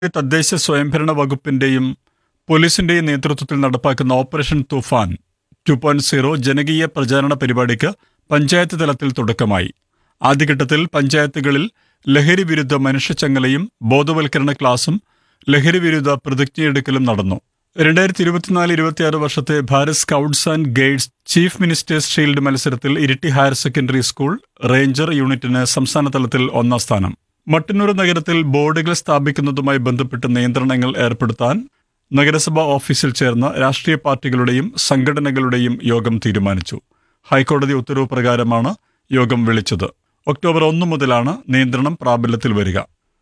തദ്ദേശ സ്വയംഭരണ വകുപ്പിന്റെയും പോലീസിന്റെയും നേതൃത്വത്തിൽ നടപ്പാക്കുന്ന operation Toofan two point zero ജനകീയ പ്രചാരണ പരിപാടിക്ക് പഞ്ചായത്ത് തലത്തിൽ തുടക്കമായി ആദ്യഘട്ടത്തിൽ പഞ്ചായത്തുകളിൽ ലഹരി വിരുദ്ധ മനുഷ്യച്ചങ്ങലയും ബോധവൽക്കരണ ക്ലാസും ലഹരി വിരുദ്ധ പ്രതിജ്ഞയെടുക്കലും നടന്നു രണ്ടായിരത്തി ഇരുപത്തിനാല് ഇരുപത്തിയാറ് വർഷത്തെ Bharat scouts and guides chief minister's shield മത്സരത്തിൽ Iritty higher secondary school ranger യൂണിറ്റിന് സംസ്ഥാന തലത്തിൽ ഒന്നാം സ്ഥാനം മട്ടന്നൂർ നഗരത്തിൽ ബോർഡുകൾ സ്ഥാപിക്കുന്നതുമായി ബന്ധപ്പെട്ട് നിയന്ത്രണങ്ങൾ ഏർപ്പെടുത്താൻ നഗരസഭാ ഓഫീസിൽ ചേർന്ന രാഷ്ട്രീയ പാർട്ടികളുടെയും സംഘടനകളുടെയും യോഗം തീരുമാനിച്ചു ഹൈക്കോടതി ഉത്തരവ് പ്രകാരമാണ് യോഗം വിളിച്ചത് ഒക്ടോബർ ഒന്ന് മുതലാണ് നിയന്ത്രണം പ്രാബല്യത്തിൽ വരിക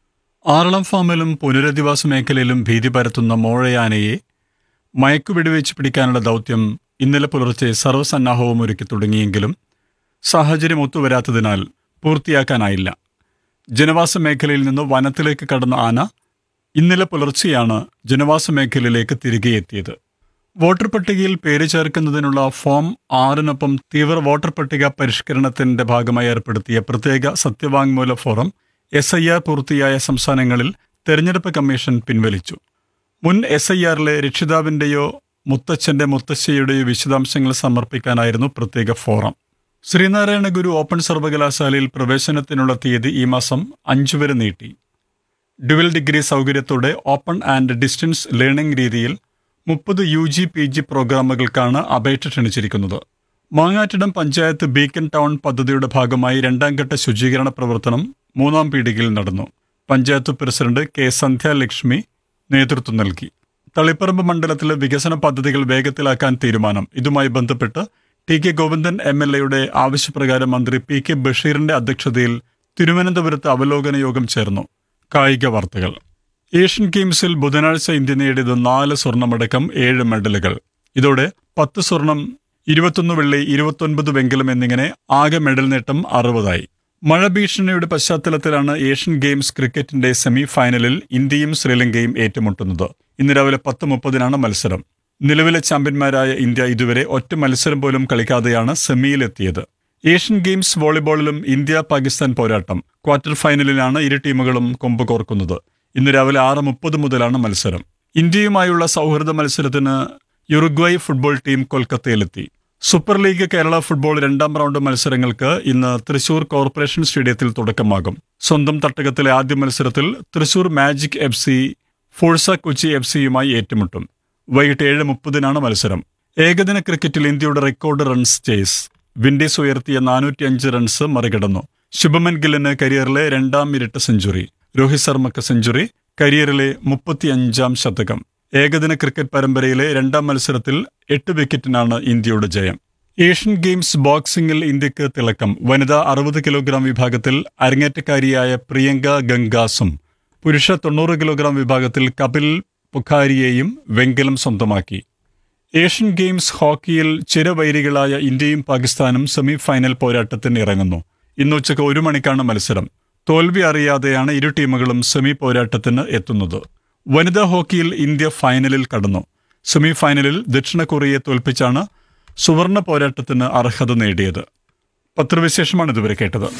ആറളം ഫാമിലും പുനരധിവാസ മേഖലയിലും ഭീതി പരത്തുന്ന മോഴയാനയെ മയക്കുവെടിവെച്ച് പിടിക്കാനുള്ള ദൗത്യം ഇന്നലെ പുലർച്ചെ സർവ്വസന്നാഹവും ഒരുക്കി തുടങ്ങിയെങ്കിലും സാഹചര്യം ഒത്തുവരാത്തതിനാൽ പൂർത്തിയാക്കാനായില്ല ജനവാസ മേഖലയിൽ നിന്ന് വനത്തിലേക്ക് കടന്ന ആന ഇന്നലെ പുലർച്ചെയാണ് ജനവാസ മേഖലയിലേക്ക് തിരികെ എത്തിയത് വോട്ടർ പട്ടികയിൽ പേര് ചേർക്കുന്നതിനുള്ള ഫോം ആറിനൊപ്പം തീവ്ര വോട്ടർ പട്ടിക പരിഷ്കരണത്തിന്റെ ഭാഗമായി ഏർപ്പെടുത്തിയ പ്രത്യേക സത്യവാങ്മൂല ഫോറം എസ് ഐ ആർ പൂർത്തിയായ സംസ്ഥാനങ്ങളിൽ തെരഞ്ഞെടുപ്പ് കമ്മീഷൻ പിൻവലിച്ചു മുൻ എസ് ഐ ആറിലെ രക്ഷിതാവിന്റെയോ മുത്തച്ഛന്റെ മുത്തശ്ശിയുടെയോ വിശദാംശങ്ങൾ സമർപ്പിക്കാനായിരുന്നു പ്രത്യേക ഫോറം ശ്രീനാരായണ ഗുരു ഓപ്പൺ സർവകലാശാലയിൽ പ്രവേശനത്തിനുള്ള തീയതി ഈ മാസം അഞ്ചു വരെ നീട്ടി ഡ്യുവൽ ഡിഗ്രി സൗകര്യത്തോടെ ഓപ്പൺ ആൻഡ് ഡിസ്റ്റൻസ് ലേണിംഗ് രീതിയിൽ മുപ്പത് യു ജി പി ജി പ്രോഗ്രാമുകൾക്കാണ് അപേക്ഷ ക്ഷണിച്ചിരിക്കുന്നത് മാങ്ങാറ്റിടം പഞ്ചായത്ത് ബീക്കൻ ടൗൺ പദ്ധതിയുടെ ഭാഗമായി രണ്ടാം ഘട്ട ശുചീകരണ പ്രവർത്തനം മൂന്നാം പീടികയിൽ നടന്നു പഞ്ചായത്ത് പ്രസിഡന്റ് കെ സന്ധ്യാലക്ഷ്മി നേതൃത്വം നൽകി തളിപ്പറമ്പ് മണ്ഡലത്തിലെ വികസന പദ്ധതികൾ വേഗത്തിലാക്കാൻ തീരുമാനം ഇതുമായി ബന്ധപ്പെട്ട് T K Govindan M L എയുടെ ആവശ്യപ്രകാരം മന്ത്രി പി കെ ബഷീറിന്റെ അധ്യക്ഷതയിൽ തിരുവനന്തപുരത്ത് അവലോകന യോഗം ചേർന്നു കായിക വാർത്തകൾ ഏഷ്യൻ ഗെയിംസിൽ ബുധനാഴ്ച ഇന്ത്യ നേടിയത് നാല് സ്വർണമടക്കം ഏഴ് മെഡലുകൾ ഇതോടെ പത്ത് സ്വർണം ഇരുപത്തൊന്ന് വെള്ളി ഇരുപത്തൊൻപത് വെങ്കലം എന്നിങ്ങനെ ആകെ മെഡൽ നേട്ടം അറുപതായി മഴ ഭീഷണിയുടെ പശ്ചാത്തലത്തിലാണ് ഏഷ്യൻ ഗെയിംസ് ക്രിക്കറ്റിന്റെ സെമി ഫൈനലിൽ ഇന്ത്യയും ശ്രീലങ്കയും ഏറ്റുമുട്ടുന്നത് ഇന്ന് രാവിലെ പത്ത് മുപ്പതിനാണ് മത്സരം നിലവിലെ ചാമ്പ്യന്മാരായ ഇന്ത്യ ഇതുവരെ ഒറ്റ മത്സരം പോലും കളിക്കാതെയാണ് സെമിയിലെത്തിയത് ഏഷ്യൻ ഗെയിംസ് വോളിബോളിലും ഇന്ത്യ പാകിസ്ഥാൻ പോരാട്ടം ക്വാർട്ടർ ഫൈനലിലാണ് ഇരു ടീമുകളും കൊമ്പ് കോർക്കുന്നത് ഇന്ന് രാവിലെ ആറ് മുപ്പത് മുതലാണ് മത്സരം ഇന്ത്യയുമായുള്ള സൗഹൃദ മത്സരത്തിന് യുറുഗ്വൈ ഫുട്ബോൾ ടീം കൊൽക്കത്തയിലെത്തി സൂപ്പർ ലീഗ് കേരള ഫുട്ബോൾ രണ്ടാം റൗണ്ട് മത്സരങ്ങൾക്ക് ഇന്ന് തൃശൂർ കോർപ്പറേഷൻ സ്റ്റേഡിയത്തിൽ തുടക്കമാകും സ്വന്തം തട്ടകത്തിലെ ആദ്യ മത്സരത്തിൽ Thrissur magic F C Forca Kochi F സിയുമായി ഏറ്റുമുട്ടും വൈകിട്ട് ഏഴ് മുപ്പതിനാണ് മത്സരം ഏകദിന ക്രിക്കറ്റിൽ ഇന്ത്യയുടെ റെക്കോർഡ് റൺസ് ചേസ് വിൻഡീസ് ഉയർത്തിയ നാനൂറ്റി അഞ്ച് റൺസ് മറികടന്നു ശുഭമൻ ഗില്ലിന് കരിയറിലെ രണ്ടാം ഇരട്ട സെഞ്ചുറി രോഹിത് ശർമ്മക്ക് സെഞ്ചുറി കരിയറിലെ മുപ്പത്തിയഞ്ചാം ശതകം ഏകദിന ക്രിക്കറ്റ് പരമ്പരയിലെ രണ്ടാം മത്സരത്തിൽ എട്ട് വിക്കറ്റിനാണ് ഇന്ത്യയുടെ ജയം ഏഷ്യൻ ഗെയിംസ് ബോക്സിംഗിൽ ഇന്ത്യക്ക് തിളക്കം വനിതാ അറുപത് കിലോഗ്രാം വിഭാഗത്തിൽ അരങ്ങേറ്റക്കാരിയായ പ്രിയങ്ക ഗംഗാസും പുരുഷ തൊണ്ണൂറ് കിലോഗ്രാം വിഭാഗത്തിൽ കപിൽ പുഖാരിയെയും വെങ്കലം സ്വന്തമാക്കി ഏഷ്യൻ ഗെയിംസ് ഹോക്കിയിൽ ചിരവൈരികളായ ഇന്ത്യയും പാകിസ്ഥാനും സെമി ഫൈനൽ പോരാട്ടത്തിന് ഇറങ്ങുന്നു ഇന്ന് ഉച്ചയ്ക്ക് ഒരു മണിക്കാണ് മത്സരം തോൽവി അറിയാതെയാണ് ഇരു ടീമുകളും സെമി പോരാട്ടത്തിന് എത്തുന്നത് വനിതാ ഹോക്കിയിൽ ഇന്ത്യ ഫൈനലിൽ കടന്നു സെമി ഫൈനലിൽ ദക്ഷിണ കൊറിയയെ തോൽപ്പിച്ചാണ് സുവർണ പോരാട്ടത്തിന് അർഹത നേടിയത് പത്രവിശേഷമാണ് ഇതുവരെ കേട്ടത്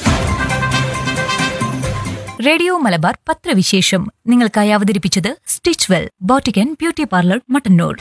റേഡിയോ മലബാർ പത്രവിശേഷം നിങ്ങൾക്കായി അവതരിപ്പിച്ചത് stitch well boutique beauty parlour Mattannur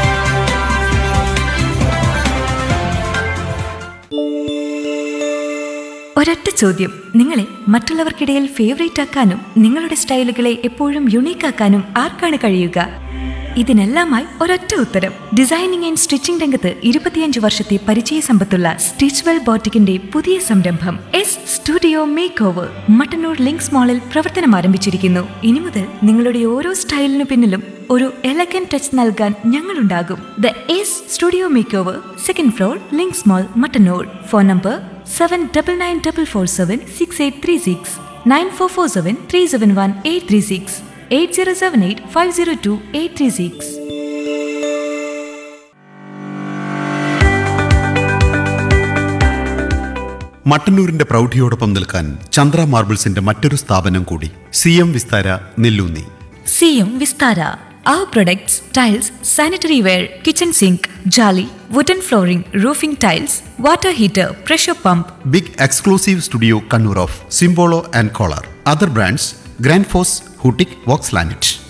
ഒരൊറ്റ ചോദ്യം നിങ്ങളെ മറ്റുള്ളവർക്കിടയിൽ ഫേവറേറ്റ് ആക്കാനും നിങ്ങളുടെ സ്റ്റൈലുകളെ എപ്പോഴും യുണീക്ക് ആക്കാനും ആർക്കാണ് കഴിയുക ഇതിനെല്ലാമായി ഒരൊറ്റ ഉത്തരം ഡിസൈനിങ് ആൻഡ് സ്റ്റിച്ചിംഗ് രംഗത്ത് ഇരുപത്തിയഞ്ച് വർഷത്തെ പരിചയ സമ്പത്തുള്ള സ്റ്റിച്ച്വെൽ ബോട്ടിക്കിന്റെ പുതിയ സംരംഭം S studio make over Mattannur links മാളിൽ പ്രവർത്തനം ആരംഭിച്ചിരിക്കുന്നു ഇനി മുതൽ നിങ്ങളുടെ ഓരോ സ്റ്റൈലിനു പിന്നിലും ഒരു എലഗൻ ടച്ച് നൽകാൻ ഞങ്ങളുണ്ടാകും the S studio make over second floor links mall Mattannur phone number seven double nine double four seven six eight three six nine four four seven three seven one eight three six eight zero seven eight five zero two eight three six മട്ടന്നൂരിന്റെ പ്രൗഢിയോടൊപ്പം നിൽക്കാൻ ചന്ദ്ര മാർബിൾസിന്റെ മറ്റൊരു സ്ഥാപനം കൂടി C M Vistara Nellunni C M Vistara Our products, tiles, sanitary ware, kitchen sink, jolly, wooden flooring, roofing tiles, water heater, pressure pump, big exclusive studio Kannur of Simpolo and Kohler other brands Grundfos ഹൂട്ടിക് വോക്സ് ലാനറ്റ്